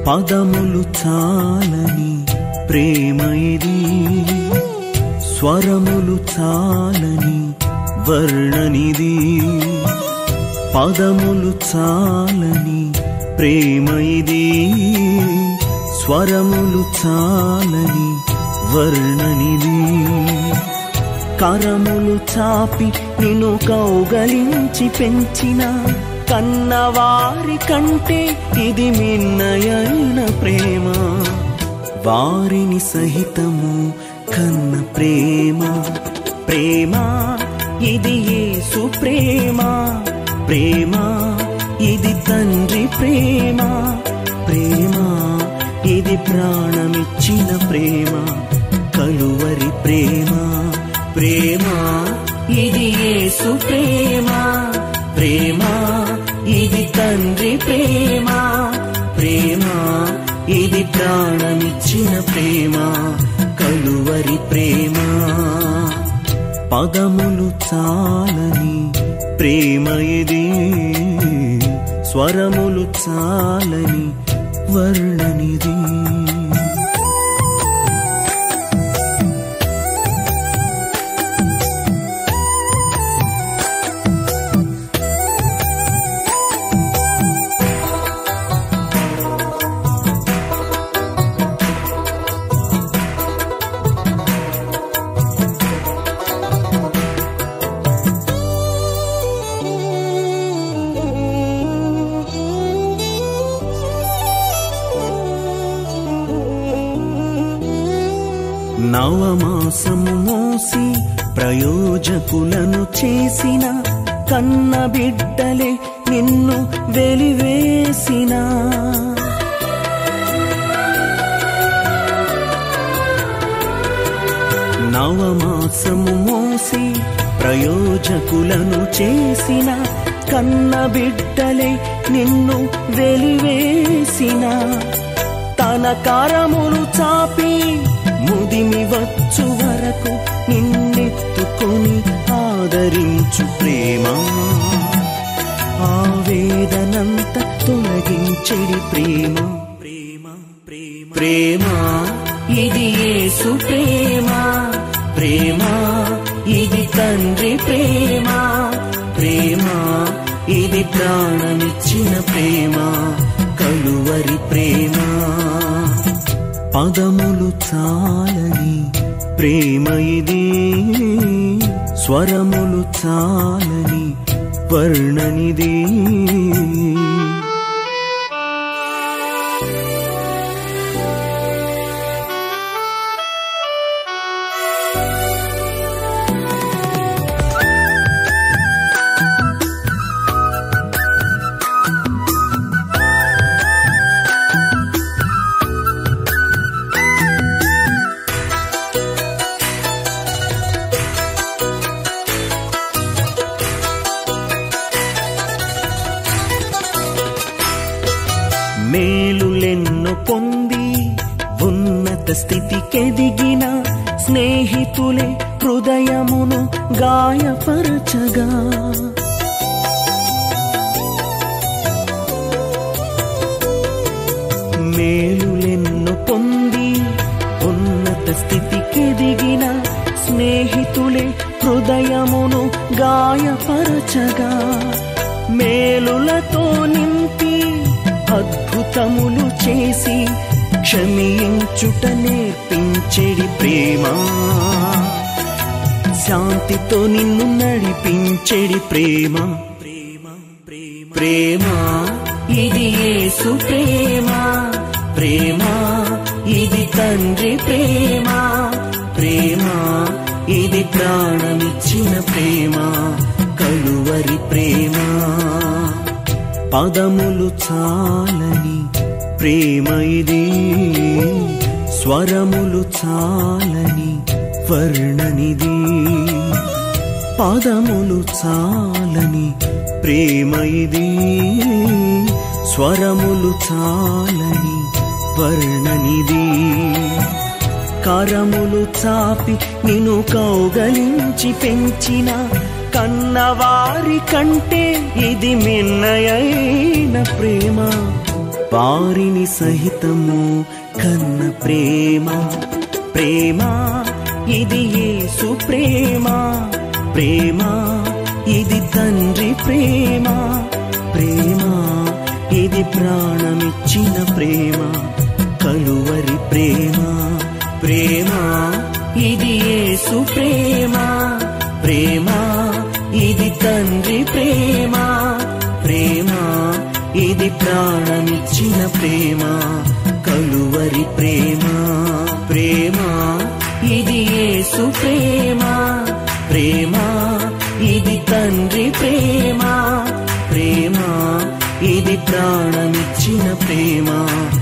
పదములు చాలని ప్రేమ ఇది స్వరములు చాలని వర్ణనిది పదములు చాలని ప్రేమ ఇది స్వరములు చాలని వర్ణనిది కరములు చాపి నిన్ను కౌగలించి పెంచిన కన్నవారి కంటే ఇది మిన్నయైన ప్రేమ వారిని సహితము కన్న ప్రేమ ప్రేమ ఇది యేసు ప్రేమ ప్రేమ ఇది తండ్రి ప్రేమ ప్రేమ ఇది ప్రాణమిచ్చిన ప్రేమ కలువరి ప్రేమ ప్రేమ ఇది యేసు ప్రేమ ప్రేమ ఇది తండ్రి ప్రేమ ప్రేమ ఇది ప్రాణమిచ్చిన ప్రేమ కలువరి ప్రేమ పదములు చాలని ప్రేమ ఇది స్వరములు చాలని వర్ణనిది నవమాసము మోసి ప్రయోజకులను చేసిన కన్న బిడ్డలే నిన్ను వెలివేసిన నవమాసము మోసి ప్రయోజకులను చేసిన కన్న బిడ్డలే నిన్ను వెలివేసిన తన కరములు చాపి ముదిమి వచ్చు వరకు నిన్నెత్తుకొని ఆదరించు ప్రేమ ఆవేదనంత తొలగించెడి ప్రేమ ప్రేమ ప్రేమ ప్రేమ ఇది యేసు ప్రేమ ప్రేమ ఇది తండ్రి ప్రేమ ప్రేమ ఇది ప్రాణమిచ్చిన ప్రేమ కలువరి ప్రేమ పదములు చాలని ప్రేమ ఇది స్వరములు చాలని వర్ణనిది మేలులెన్నో పొంది ఉన్నత స్థితికెదిగిన స్నేహితులే హృదయమును గాయపరచగా మేలులెన్నో పొంది ఉన్నత స్థితికెదిగిన స్నేహితులే హృదయమును గాయపరచగా మేలులతో నింపి అద్భుతములు చేసి క్షమించుట నేర్పించెడి ప్రేమ శాంతితో నిన్ను నడిపించెడి ప్రేమ ప్రేమ ప్రేమ ప్రేమ ఇది యేసు ప్రేమ ప్రేమ ఇది తండ్రి ప్రేమ ప్రేమ ఇది ప్రాణమిచ్చిన ప్రేమ కలువరి ప్రేమ పదములు చాలని ప్రేమ ఇది స్వరములు చాలని వర్ణనిది పదములు చాలని ప్రేమ ఇది స్వరములు చాలని వర్ణనిది కరములు చాపి నిన్ను కౌగలించి పెంచిన కన్నవారి కంటే ఇది మిన్నయైన ప్రేమ వారిని సహితము కన్న ప్రేమ ప్రేమ ఇది యేసు ప్రేమ ప్రేమ ఇది తండ్రి ప్రేమ ప్రేమ ఇది ప్రాణమిచ్చిన ప్రేమ కలువరి ప్రేమ ప్రేమ ఇది యేసు ప్రేమ ప్రేమ ఇది తండ్రి ప్రేమ ప్రేమ ఇది ప్రాణమిచ్చిన ప్రేమ కలువరి ప్రేమ ప్రేమ ఇది యేసు ప్రేమ ప్రేమ ఇది తండ్రి ప్రేమ ప్రేమ ఇది ప్రాణమిచ్చిన ప్రేమ